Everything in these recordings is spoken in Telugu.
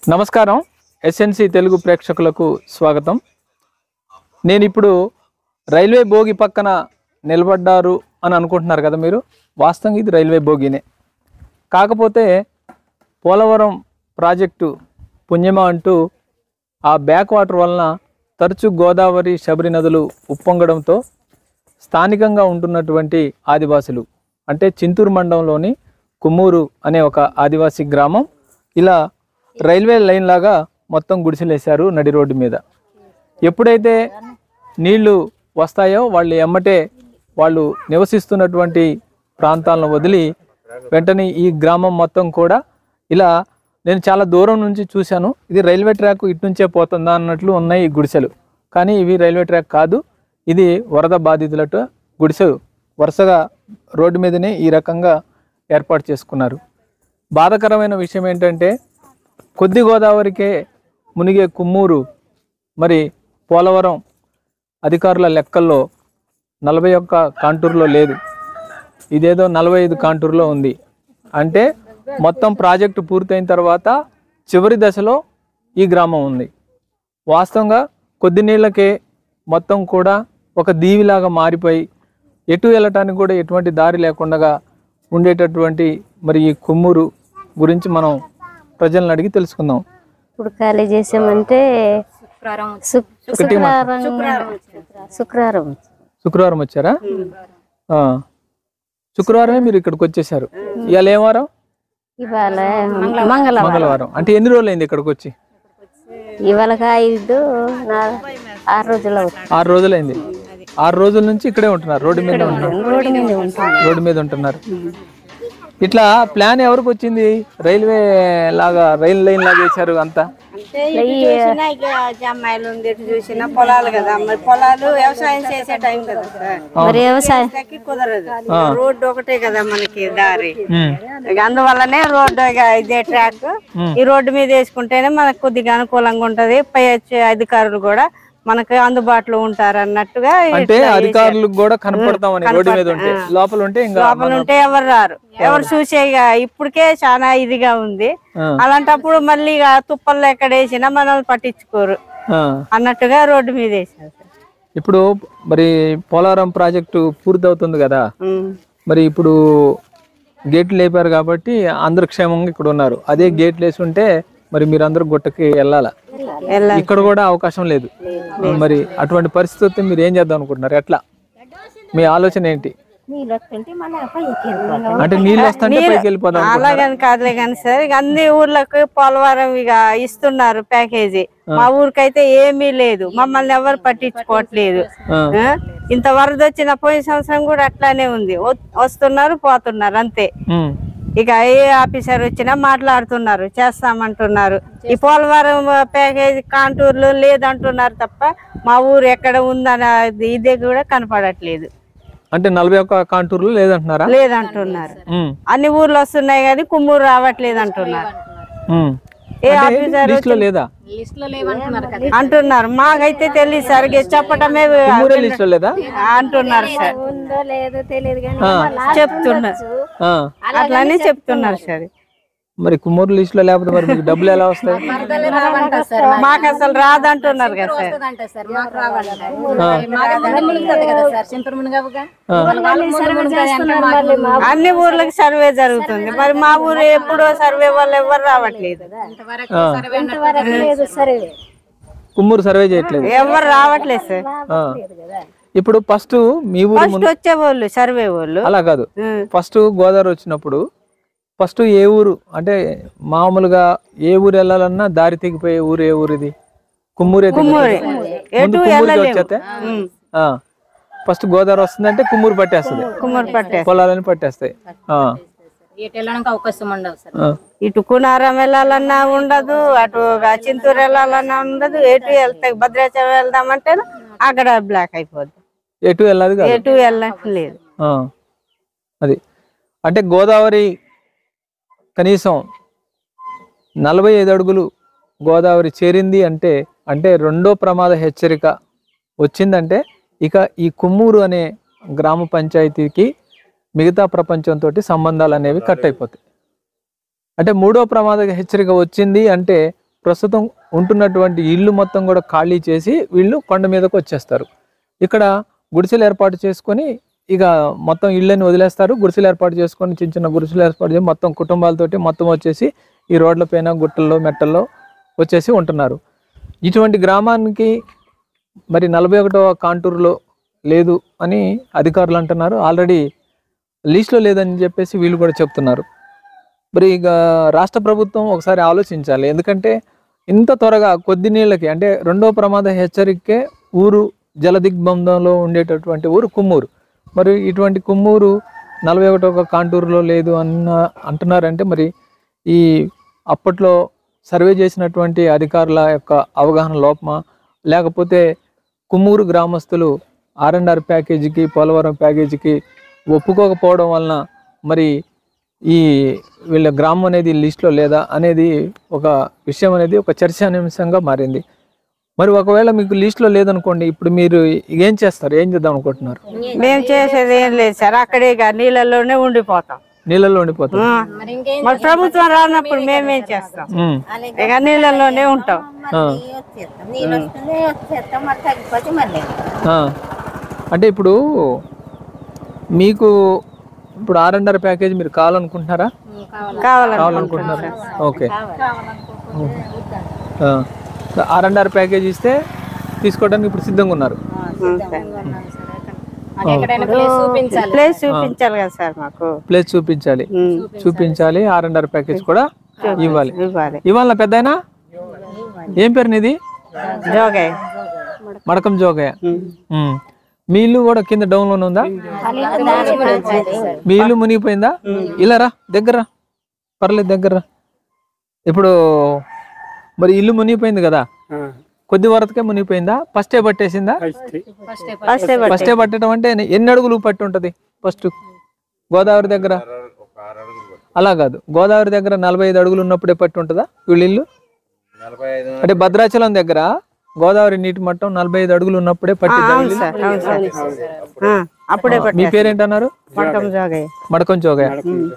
నమస్కారం ఎస్ఎన్సి తెలుగు ప్రేక్షకులకు స్వాగతం నేను ఇప్పుడు రైల్వే బోగి పక్కన నిలబడ్డారు అని అనుకుంటున్నారు కదా మీరు వాస్తవంగా ఇది రైల్వే బోగినే కాకపోతే పోలవరం ప్రాజెక్టు పుణ్యమా అంటూ ఆ బ్యాక్ వాటర్ వలన తరచు గోదావరి శబరి నదులు ఉప్పొంగడంతో స్థానికంగా ఉంటున్నటువంటి ఆదివాసులు అంటే చింతూరు మండలంలోని కుమ్మూరు అనే ఒక ఆదివాసీ గ్రామం ఇలా రైల్వే లైన్ లాగా మొత్తం గుడిసెలేశారు నడి రోడ్డు మీద ఎప్పుడైతే నీళ్లు వస్తాయో వాళ్ళు ఎమ్మటే వాళ్ళు నివసిస్తున్నటువంటి ప్రాంతాలను వదిలి వెంటనే ఈ గ్రామం మొత్తం కూడా ఇలా నేను చాలా దూరం నుంచి చూశాను ఇది రైల్వే ట్రాక్ ఇటు నుంచే పోతుందా అన్నట్లు ఉన్నాయి ఈ గుడిసెలు కానీ ఇవి రైల్వే ట్రాక్ కాదు ఇది వరద బాధితులట గుడిసెలు వరుసగా రోడ్డు మీదనే ఈ రకంగా ఏర్పాటు చేసుకున్నారు బాధాకరమైన విషయం ఏంటంటే కొద్ది గోదావరికే మునిగే కుమ్మూరు మరి పోలవరం అధికారుల లెక్కల్లో నలభై ఒక్క కాంటూర్లో లేదు ఇదేదో నలభై ఐదు కాంటూర్లో ఉంది అంటే మొత్తం ప్రాజెక్టు పూర్తయిన తర్వాత చివరి దశలో ఈ గ్రామం ఉంది వాస్తవంగా కొద్ది నీళ్ళకే మొత్తం కూడా ఒక దీవిలాగా మారిపోయి ఎటు వెళ్ళటానికి కూడా ఎటువంటి దారి లేకుండా ఉండేటటువంటి మరి ఈ కుమ్మూరు గురించి మనం ప్రజలను అడిగి తెలుసుకుందాం ఇప్పుడు ఖాళీ చేసామంటే శుక్- శుక్రవారం శుక్రవారం శుక్రవారం వచ్చారా ఆ. శుక్రవారమే మీరు ఇక్కడికి వచ్చేసారు ఇవాళ ఏం వారం ఇవాళ మంగళవారం మంగళవారం అంటే ఎన్ని రోజులు అయింది ఇక్కడికి వచ్చి ఇవాళ ఐదు నా- ఆరు రోజులు అవుతుంది ఆరు రోజులైంది ఆరు రోజుల నుంచి ఇక్కడే ఉంటున్నారు రోడ్డు మీద ఉంటున్నారు రోడ్డు మీద ఉంటాం రోడ్డు మీద ఉంటున్నారు ఇట్లా ప్లాన్ ఎవరికి వచ్చింది రైల్వే లాగా రైల్ లైన్ లాగా వేశారు అంతా చూసినా ఇక జమ్మాయిలు ఉంది ఎటు చూసినా పొలాలు కదా మరి పొలాలు వ్యవసాయం చేసే టైం కదా సార్ మరి వ్యవసాయం ఎక్కడికి కుదరదు రోడ్డు ఒకటే కదా మనకి దారి ఉమ్. ఇక అందువల్లనే రోడ్డు ఇక ఇదే ట్రాక్ ఈ రోడ్డు మీద వేసుకుంటేనే మనకు కొద్దిగా అనుకూలంగా ఉంటది పై వచ్చే అధికారులు కూడా మనకు అందుబాటులో ఉంటారు అన్నట్టుగా అంటే అధికారులకు కూడా కనపడతామని రోడ్డు మీద ఉంటే లోపల ఉంటే ఇంకా లోపల ఉంటే ఎవరు రారు ఎవరు చూసే ఇక ఇప్పటికే చాలా ఇదిగా ఉంది ఆ. అలాంటప్పుడు మళ్ళీ ఇక తుప్పల్లో ఎక్కడ వేసినా మనల్ని పట్టించుకోరు ఆ. అన్నట్టుగా రోడ్డు మీద వేసారు సార్. ఇప్పుడు మరి పోలవరం ప్రాజెక్టు పూర్తవుతుంది కదా ఉమ్. మరి ఇప్పుడు గేట్లు లేపారు కాబట్టి అందరు క్షేమంగా ఇక్కడ ఉన్నారు అదే గేట్లు వేసి ఉంటే మరి మీరందరూ గుట్టకి వెళ్ళాలా వెళ్ళాలి. ఇక్కడ కూడా అవకాశం లేదు మరి అటువంటి పరిస్థితి వస్తే మీరు ఏం చేద్దాం అనుకుంటున్నారు ఎట్లా మీ ఆలోచన ఏంటి అంటే నీళ్ళు వస్తుంటే పైకి వెళ్ళిపోదాం అలాగని కాదులే కానీ సార్ ఇక అన్ని ఊర్లకు పోలవరం ఇక ఇస్తున్నారు ప్యాకేజీ మా ఊరికైతే ఏమీ లేదు మమ్మల్ని ఎవరు పట్టించుకోవట్లేదు ఆ. ఆ? ఇంత వరద వచ్చిన పోయిన సంవత్సరం కూడా అట్లానే ఉంది వ- వస్తున్నారు పోతున్నారు అంతే ఉమ్. ఇక ఏ ఆఫీసర్ వచ్చినా మాట్లాడుతున్నారు చేస్తామంటున్నారు ఈ పోలవరం ప్యాకేజీ కాంటూర్లు లేదంటున్నారు తప్ప మా ఊరు ఎక్కడ ఉందన్న ఇదే కూడా కనపడట్లేదు అంటే నలభై ఒక్క కాంటూర్లు లేదంటున్నారా లేదంటున్నారు ఉమ్. అన్ని ఊర్లు వస్తున్నాయి కానీ కుమ్మూరు రావట్లేదు అంటున్నారు ఉమ్. ఏ అంటే ఆఫీసర్ లిస్ట్ లో లేదా అంటున్నారు మాకైతే తెలియదు సార్ ఇక చెప్పటమే ఊరే లిస్ట్ లో లేదా అంటున్నారు సార్ ఉందో లేదో తెలియదు కానీ చెప్తున్నారు ఆ. అట్లానే చెప్తున్నారు సార్ మరి కుమ్మూరు లిస్ట్ లో లేకపోతే మరి మీకు డబ్బులు ఎలా వస్తాయి మాకు అసలు రాదంటున్నారు కదా సార్ అన్ని ఊర్లకి సర్వే జరుగుతుంది మరి మా ఊరు ఎప్పుడో సర్వే వాళ్ళు ఎవరు రావట్లేదు ఆ. ఇంతవరకు లేదు సరే కుమ్మూరు సర్వే చేయట్లేదు ఎవరు రావట్లేదు సార్ ఆ. ఇప్పుడు ఫస్ట్ మీ ఊరు ఫస్ట్ వచ్చే వాళ్ళు సర్వే వాళ్ళు అలా కాదు ఉం. ఫస్ట్ గోదావరి వచ్చినప్పుడు ఫస్ట్ ఏ ఊరు అంటే మామూలుగా ఏ ఊరు వెళ్ళాలన్నా దారి తెగిపోయే ఊరు ఏ ఊరు ఇది కుమ్మూరే కుమ్మూరే. ఎటు వెళ్ళలేము వచ్చేస్తే ఉం. ఫస్ట్ గోదావరి వస్తుందంటే కుమ్మూరు పట్టేస్తుంది కుమ్మరి పట్టే పొలాలని పట్టేస్తాయి ఆ. అవకాశం ఉండవు సార్ ఆ. ఇటు కునారం వెళ్ళాలన్నా ఉండదు అటు చింతూరు వెళ్ళాలన్నా ఉండదు ఎటు వెళ్తే భద్రాచలం వెళ్దామంటే అక్కడ బ్లాక్ అయిపోద్ది ఎటు వెళ్ళదు కాదు ఎటు వెళ్ళట్లేదు ఆ. అది అంటే గోదావరి కనీసం నలభై ఐదు అడుగులు గోదావరి చేరింది అంటే అంటే రెండో ప్రమాద హెచ్చరిక వచ్చిందంటే ఇక ఈ కుమ్మూరు అనే గ్రామ పంచాయతీకి మిగతా ప్రపంచంతో సంబంధాలు అనేవి కట్ అయిపోతాయి అంటే మూడో ప్రమాద హెచ్చరిక వచ్చింది అంటే ప్రస్తుతం ఉంటున్నటువంటి ఇల్లు మొత్తం కూడా ఖాళీ చేసి వీళ్ళు కొండ మీదకు వచ్చేస్తారు ఇక్కడ గుడిసెలు ఏర్పాటు చేసుకొని ఇక మొత్తం ఇళ్ళని వదిలేస్తారు గుడిసెలు ఏర్పాటు చేసుకొని చిన్న చిన్న గుడిసెలు ఏర్పాటు చేసి మొత్తం కుటుంబాలతోటి మొత్తం వచ్చేసి ఈ రోడ్ల పైన గుట్టల్లో మెట్టల్లో వచ్చేసి ఉంటున్నారు ఇటువంటి గ్రామానికి మరి నలభై ఒకటవ కాంటూరులో లేదు అని అధికారులు అంటున్నారు ఆల్రెడీ లీస్ట్లో లేదని చెప్పేసి వీళ్ళు కూడా చెప్తున్నారు మరి ఇక రాష్ట్ర ప్రభుత్వం ఒకసారి ఆలోచించాలి ఎందుకంటే ఇంత త్వరగా కొద్ది నీళ్ళకి అంటే రెండో ప్రమాద హెచ్చరికే ఊరు జలదిగ్బంధంలో ఉండేటటువంటి ఊరు కుమ్మూరు మరి ఇటువంటి కుమ్మూరు నలభై ఒకటో కాంటూరులో లేదు అన్న అంటున్నారంటే మరి ఈ అప్పట్లో సర్వే చేసినటువంటి అధికారుల యొక్క అవగాహన లోపమా లేకపోతే కుమ్మూరు గ్రామస్తులు ఆర్ అండ్ ఆర్ ప్యాకేజీకి పోలవరం ప్యాకేజీకి ఒప్పుకోకపోవడం వలన మరి ఈ వీళ్ళ గ్రామం అనేది లిస్ట్లో లేదా అనేది ఒక విషయం అనేది ఒక చర్చానింశంగా మారింది మరి ఒకవేళ మీకు లిస్ట్లో లేదనుకోండి ఇప్పుడు మీరు ఏం చేస్తారు ఏం చేద్దాం అనుకుంటున్నారు మేము చేసేది ఏం లేదు సార్ అక్కడే ఇక నీళ్ళలోనే ఉండిపోతాం నీళ్ళల్లో ఉండిపోతారు ఆ. మరి ఇంకేం మరి ప్రభుత్వం రానప్పుడు మేమేం చేస్తాం ఉమ్, ఇక నీళ్ళలోనే ఉంటాం మళ్ళీ వచ్చేస్తాం నీళ్ళు వస్తుంది వచ్చేస్తాం మరి తగ్గిపోతే మళ్ళీ ఆ. అంటే ఇప్పుడు మీకు ఇప్పుడు ఆర్ అండ్ ఆర్ ప్యాకేజ్ మీరు కావాలనుకుంటున్నారా కావాలి కావాలనుకుంటున్నాం కావాలనుకుంటున్నారా okay R and R package ఇస్తే తీసుకోవడానికి ఇప్పుడు సిద్ధంగా ఉన్నారు మాకు ఎక్కడైనా ప్లేస్ చూపించాలి ప్లేస్ చూపించాలి కదా సార్ మాకు ప్లేస్ చూపించాలి ఉమ్. చూపించాలి ఆర్ అండ్ ఆర్ ప్యాకేజ్ కూడా ఇవ్వాలి ఇవ్వాలి ఇవాళ పెద్దయినా ఏం పేరు నీది జోగయ్య మడకం జోగయ్య ఉమ్. మీ ఇల్లు కూడా కింద డౌన్ లోనే ఉందా మీ ఇల్లు మునిగిపోయిందా ఇలా రా దగ్గర రా. పర్లేదు దగ్గర రా. ఇప్పుడు మరి ఇల్లు మునిగిపోయింది కదా కొద్ది వరకే మునిగిపోయిందా ఫస్టే పట్టేసిందా ఫస్ట్ ఫస్టే పట్టడం అంటే ఎన్ని- ఎన్ని అడుగులు పట్టి ఉంటది ఫస్ట్ గోదావరి దగ్గర అలా కాదు గోదావరి దగ్గర నలభై ఐదు అడుగులు ఉన్నప్పుడే పట్టి ఉంటుందా వీళ్ళ ఇల్లు అంటే భద్రాచలం దగ్గర గోదావరి నీటి మట్టం నలభై ఐదు అడుగులు ఉన్నప్పుడే పట్టిందా వీళ్ళ ఇల్లు? సార్ అవును సార్ ఆ, అప్పుడే మీ పేరేంటన్నారు పట్టం జోగయ్య మడకం చోగయ్య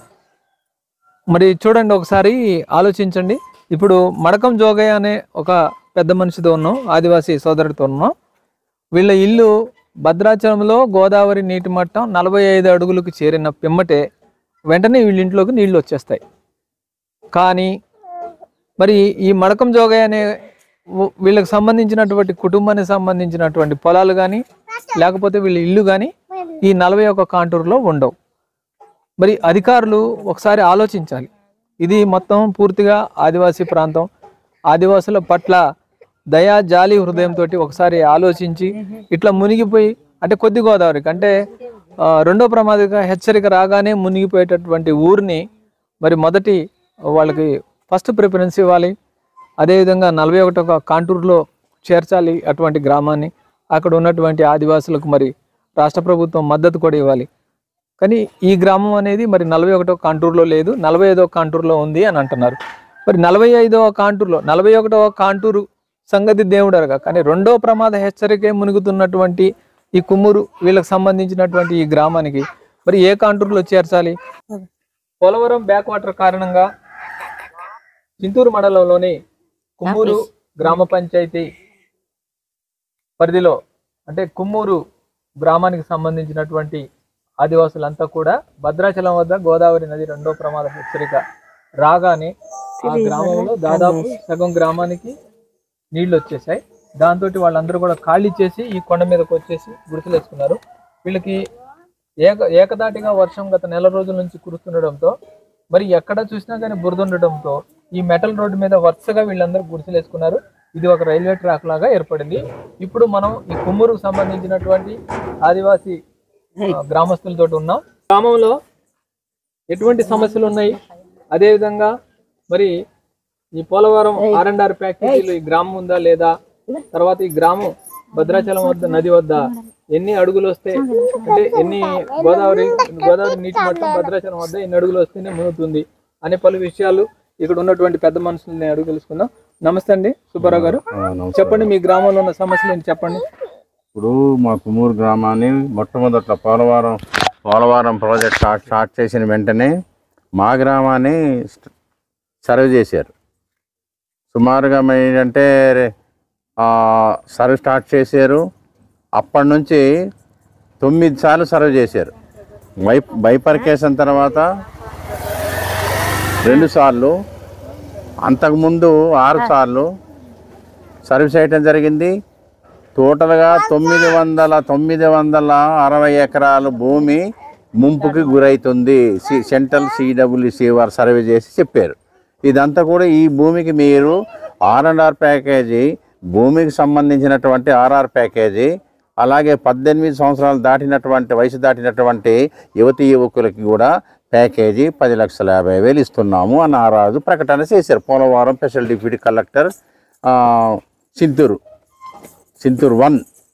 మరి చూడండి ఒకసారి ఆలోచించండి ఇప్పుడు మడకం జోగయ్య అనే ఒక పెద్ద మనిషితో ఉన్నాం ఆదివాసీ సోదరుడితో ఉన్నాం వీళ్ళ ఇల్లు భద్రాచలంలో గోదావరి నీటి మట్టం నలభై ఐదు అడుగులకు చేరిన పిమ్మటే వెంటనే వీళ్ళ ఇంట్లోకి నీళ్లు వచ్చేస్తాయి కానీ మరి ఈ మడకం జోగయ్య అనే వు- వీళ్ళకి సంబంధించినటువంటి కుటుంబానికి సంబంధించినటువంటి పొలాలు కానీ లేకపోతే వీళ్ళ ఇల్లు కానీ ఈ నలభై ఒక కాంటూరులో ఉండవు మరి అధికారులు ఒకసారి ఆలోచించాలి ఇది మొత్తం పూర్తిగా ఆదివాసీ ప్రాంతం ఆదివాసుల పట్ల దయా జాలి హృదయంతో ఒకసారి ఆలోచించి ఇట్లా మునిగిపోయి అంటే కొద్ది గోదావరికి అంటే ఆ, రెండో ప్రమాదిక హెచ్చరిక రాగానే మునిగిపోయేటటువంటి ఊరిని మరి మొదటి వాళ్ళకి ఫస్ట్ ప్రిఫరెన్స్ ఇవ్వాలి అదేవిధంగా నలభై ఒకటో కాంటూరులో చేర్చాలి అటువంటి గ్రామాన్ని అక్కడ ఉన్నటువంటి ఆదివాసులకు మరి రాష్ట్ర ప్రభుత్వం మద్దతు కూడా ఇవ్వాలి కానీ ఈ గ్రామం అనేది మరి నలభై ఒకటో కాంటూరులో లేదు నలభై ఐదో కాంటూరులో ఉంది అని అంటున్నారు మరి నలభై ఐదవ కాంటూరులో నలభై ఒకటవ కాంటూరు సంగతి దేవుడు అరగా కానీ రెండో ప్రమాద హెచ్చరికే మునుగుతున్నటువంటి ఈ కుమ్మూరు వీళ్ళకి సంబంధించినటువంటి ఈ గ్రామానికి మరి ఏ కాంటూరులో చేర్చాలి పోలవరం బ్యాక్ వాటర్ కారణంగా చింతూరు మండలంలోని కుమ్మూరు గ్రామ పంచాయతీ పరిధిలో అంటే కుమ్మూరు గ్రామానికి సంబంధించినటువంటి ఆదివాసులంతా కూడా భద్రాచలం వద్ద గోదావరి నది రెండో ప్రమాద హెచ్చరిక రాగానే ఆ గ్రామంలో దాదాపు సగం గ్రామానికి నీళ్లు వచ్చేసాయి దాంతో వాళ్ళందరూ కూడా ఖాళీ చేసి ఈ కొండ మీదకి వచ్చేసి గుడిసెలు వేసుకున్నారు వీళ్ళకి ఏక ఏకదాటిగా వర్షం గత నెల రోజుల నుంచి కురుస్తుండడంతో మరి ఎక్కడ చూసినా కానీ బురద ఉండడంతో ఈ మెటల్ రోడ్డు మీద వరుసగా వీళ్ళందరూ గుడిసెలు వేసుకున్నారు ఇది ఒక రైల్వే ట్రాక్ లాగా ఏర్పడింది ఇప్పుడు మనం ఈ కుమ్మూరుకు సంబంధించినటువంటి ఆదివాసీ ఆ, గ్రామస్తులతో ఉన్నాం గ్రామంలో ఎటువంటి సమస్యలు ఉన్నాయి అదేవిధంగా మరి ఈ పోలవరం ఆర్ అండ్ ఆర్ ప్యాకేజీలు ఈ గ్రామం ఉందా లేదా తర్వాత ఈ గ్రామం భద్రాచలం వద్ద నది వద్ద ఎన్ని అడుగులు వస్తే అంటే ఎన్ని గోదావరి గోదావరి నీటి మట్టం భద్రాచలం వద్ద ఎన్ని అడుగులు వస్తేనే మునుగుతుంది అనే పలు విషయాలు ఇక్కడ ఉన్నటువంటి పెద్ద మనుషుల్ని అడుగు తెలుసుకుందాం నమస్తే అండి సుబ్బారావు గారు చెప్పండి మీ గ్రామంలో ఉన్న సమస్యలు ఏంటి చెప్పండి ఇప్పుడు మా కుమూరు గ్రామాన్ని మొట్టమొదట Polavaram Polavaram project start start చేసిన వెంటనే మా గ్రామాన్ని స్ట్- సర్వే చేశారు సుమారుగా ఏంటంటే సర్వ్ స్టార్ట్ చేశారు అప్పటి నుంచి తొమ్మిది సార్లు సర్వ్ చేశారు బై బైపర్కేషన్ తర్వాత రెండు సార్లు అంతకుముందు ఆరు సార్లు సర్వీస్ చేయటం జరిగింది టోటల్గా తొమ్మిది వందల తొమ్మిది వందల అరవై ఎకరాల భూమి ముంపుకి గురవుతుంది సి సెంట్రల్ సిడబ్ల్యూసి వారు సర్వే చేసి చెప్పారు ఇదంతా కూడా ఈ భూమికి మీరు ఆర్ అండ్ ఆర్ ప్యాకేజీ భూమికి సంబంధించినటువంటి ఆర్ఆర్ ప్యాకేజీ అలాగే పద్దెనిమిది సంవత్సరాలు దాటినటువంటి వయసు దాటినటువంటి యువతి యువకులకి కూడా ప్యాకేజీ పది లక్షల యాభై వేలు ఇస్తున్నాము అని ఆ రాజు ప్రకటన చేశారు పోలవరం స్పెషల్ డిప్యూటీ కలెక్టర్ ఆ, సింతూరు సింతూరు వన్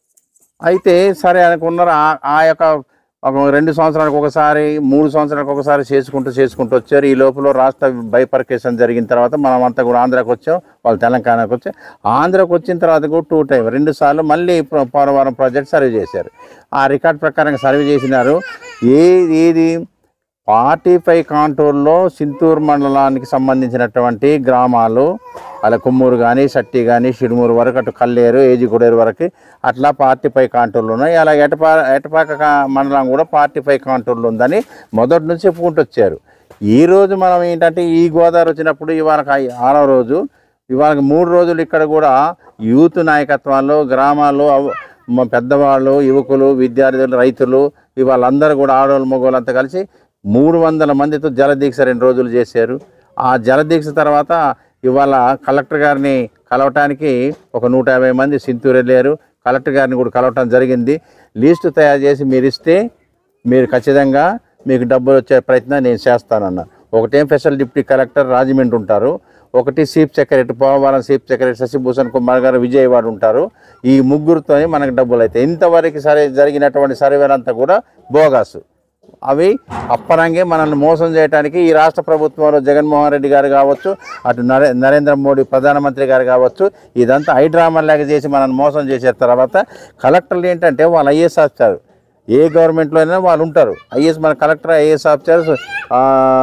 అయితే సరే అనుకున్నారు ఆ- ఆ యొక్క ఒక రెండు సంవత్సరాలకు ఒకసారి మూడు సంవత్సరాలకు ఒకసారి చేసుకుంటూ చేసుకుంటూ వచ్చారు ఈ లోపల రాష్ట్ర బైపర్కేషన్ జరిగిన తర్వాత మనం అంతా కూడా ఆంధ్రాకి వచ్చాం వాళ్ళు తెలంగాణకు వచ్చాం ఆంధ్రాకి వచ్చిన తర్వాత కూడా టూ టైం రెండు సార్లు మళ్ళీ పో- పోలవరం ప్రాజెక్ట్ సర్వే చేశారు ఆ రికార్డ్ ప్రకారంగా సర్వే చేసినారు ఏది ఏది ఫార్టీ ఫైవ్ కాంటూర్లో సింతూరు మండలానికి సంబంధించినటువంటి గ్రామాలు అలా కొమ్మూరు కానీ సట్టి కానీ షిడుమూరు వరకు అటు కల్లేరు ఏజిగూడేరు వరకు అట్లా పార్టీ ఫైవ్ కాంటూర్లు ఉన్నాయి అలా ఎటపా ఎటపాక కా- మండలం కూడా పార్టీ ఫైవ్ కాంటూర్లు ఉందని మొదటి నుంచి చెప్పుకుంటూ వచ్చారు ఈ రోజు మనం ఏంటంటే ఈ గోదావరి వచ్చినప్పుడు ఇవాళ ఆరో రోజు ఇవాళ మూడు రోజులు ఇక్కడ కూడా యూత్ నాయకత్వాల్లో గ్రామాల్లో అవ- మ- పెద్దవాళ్ళు యువకులు విద్యార్థులు రైతులు ఇవాళందరూ కూడా ఆడవాళ్ళు మగవాళ్ళు అంతా కలిసి మూడు వందల మందితో జలదీక్ష రెండు రోజులు చేశారు ఆ జలదీక్ష తర్వాత ఇవాళ కలెక్టర్ గారిని కలవటానికి ఒక నూట యాభై మంది సింతూరు వెళ్ళారు కలెక్టర్ గారిని కూడా కలవటం జరిగింది లిస్టు తయారు చేసి మీరు ఇస్తే మీరు ఖచ్చితంగా మీకు డబ్బులు వచ్చే ప్రయత్నం నేను చేస్తానన్న ఒకటేం స్పెషల్ డిప్యూటీ కలెక్టర్ రాజమండ్రి ఉంటారు ఒకటి chief secretary Polavaram chief secretary Sashibhushan Kumar garu Vijayawada ఉంటారు ఈ ముగ్గురితో మనకు డబ్బులు అవుతాయి ఇంతవరకు సరే జరిగినటువంటి సర్వేలంతా కూడా బోగాసు అవి అప్పనంగే మనల్ని మోసం చేయడానికి ఈ రాష్ట్ర ప్రభుత్వంలో జగన్మోహన్ రెడ్డి గారు కావచ్చు అటు నరే నరేంద్ర మోడీ ప్రధానమంత్రి గారు కావచ్చు ఇదంతా హైడ్రామాలాగా చేసి మనల్ని మోసం చేసే తర్వాత కలెక్టర్లు ఏంటంటే వాళ్ళు ఐఏఎస్ ఆఫీసర్ ఏ గవర్నమెంట్లో అయినా వాళ్ళు ఉంటారు ఐఏఎస్ మన కలెక్టర్ ఐఏఎస్ ఆఫీసర్ ఆ,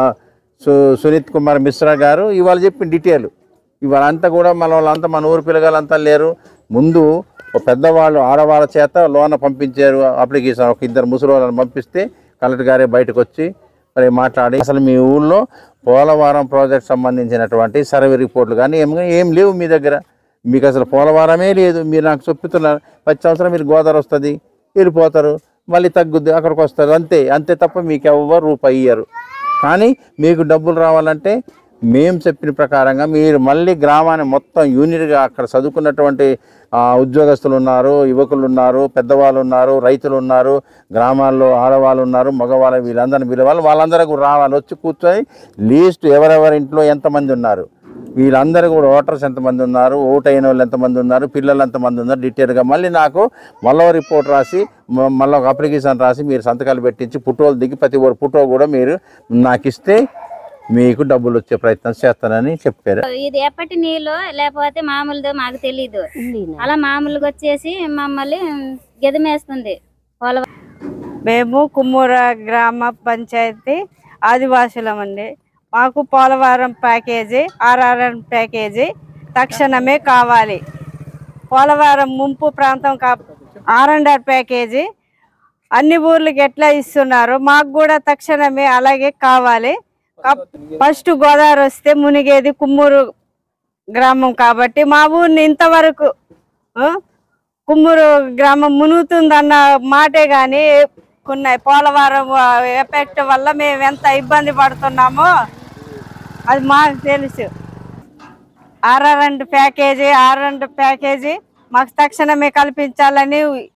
సు సునీత్ కుమార్ మిశ్రా గారు ఇవాళ చెప్పిన డీటెయిల్ ఇవాళ అంతా కూడా మన వాళ్ళంతా మన ఊరు పిల్లగాళ్ళంతా లేరు ముందు ఒక పెద్దవాళ్ళు ఆడవాళ్ళ చేత లోన పంపించారు అప్లికేషన్ ఒక ఇద్దరు ముసలి వాళ్ళని పంపిస్తే కలెక్టర్ గారే బయటకు వచ్చి మరి మాట్లాడి అసలు మీ ఊళ్ళో పోలవరం ప్రాజెక్ట్ సంబంధించినటువంటి సర్వే రిపోర్ట్లు కానీ ఏం ఏం లేవు మీ దగ్గర మీకు అసలు పోలవరమే లేదు మీరు నాకు చెప్తున్నారు ప్రతి సంవత్సరం మీరు గోదావరి వస్తుంది వెళ్ళిపోతారు మళ్ళీ తగ్గుద్ది అక్కడికి వస్తారు అంతే అంతే తప్ప మీకు ఎవ్వరు రూపాయి ఇయ్యరు కానీ మీకు డబ్బులు రావాలంటే మేము చెప్పిన ప్రకారంగా మీరు మళ్ళీ గ్రామాన్ని మొత్తం యూనిట్గా అక్కడ చదువుకున్నటువంటి ఆ, ఉద్యోగస్తులు ఉన్నారు యువకులు ఉన్నారు పెద్దవాళ్ళు ఉన్నారు రైతులు ఉన్నారు గ్రామాల్లో ఆడవాళ్ళు ఉన్నారు మగవాళ్ళు వీళ్ళందరిని పిలవాలి వాళ్ళందరూ కూడా రావాలి వచ్చి కూర్చొని లీస్ట్ ఎవరెవరి ఇంట్లో ఎంతమంది ఉన్నారు వీళ్ళందరూ కూడా ఓటర్స్ ఎంతమంది ఉన్నారు ఓట్ అయిన వాళ్ళు ఎంతమంది ఉన్నారు పిల్లలు ఎంతమంది ఉన్నారు డీటెయిల్గా మళ్ళీ నాకు మళ్ళీ రిపోర్ట్ రాసి మ- మళ్ళీ ఒక అప్లికేషన్ రాసి మీరు సంతకాలు పెట్టించి ఫోటోలు దిగి ప్రతి ఒక్క ఫోటో కూడా మీరు నాకు ఇస్తే మీకు డబ్బులు వచ్చే ప్రయత్నం చేస్తానని చెప్పారు ఇది ఎప్పటి నీళ్ళు లేకపోతే మామూలుదో మాకు తెలీదు అలా మామూలుగా వచ్చేసి మమ్మల్ని గెదమేస్తుంది పొలం మేము కుమ్మూర గ్రామ పంచాయతీ ఆదివాసులమండి మాకు పోలవరం ప్యాకేజీ ఆర్ఆర్ఎన్ ప్యాకేజీ తక్షణమే కావాలి పోలవరం ముంపు ప్రాంతం కా ఆర్ అండ్ ఆర్ ప్యాకేజీ అన్ని ఊర్లకి ఎట్లా ఇస్తున్నారు మాకు కూడా తక్షణమే అలాగే కావాలి కా- ఫస్ట్ గోదావరి వస్తే మునిగేది కుమ్మూరు గ్రామం కాబట్టి మా ఊరిని ఇంతవరకు ఆ, కుమ్మూరు గ్రామం మునుగుతుందన్న మాటే గాని కొన్ని పోలవరం ఎఫెక్ట్ వల్ల మేము ఎంత ఇబ్బంది పడుతున్నామో అది మాకు తెలుసు ఆర్ఆర్ అండ్ ప్యాకేజీ ఆర్ అండ్ ప్యాకేజీ మాకు తక్షణమే కల్పించాలని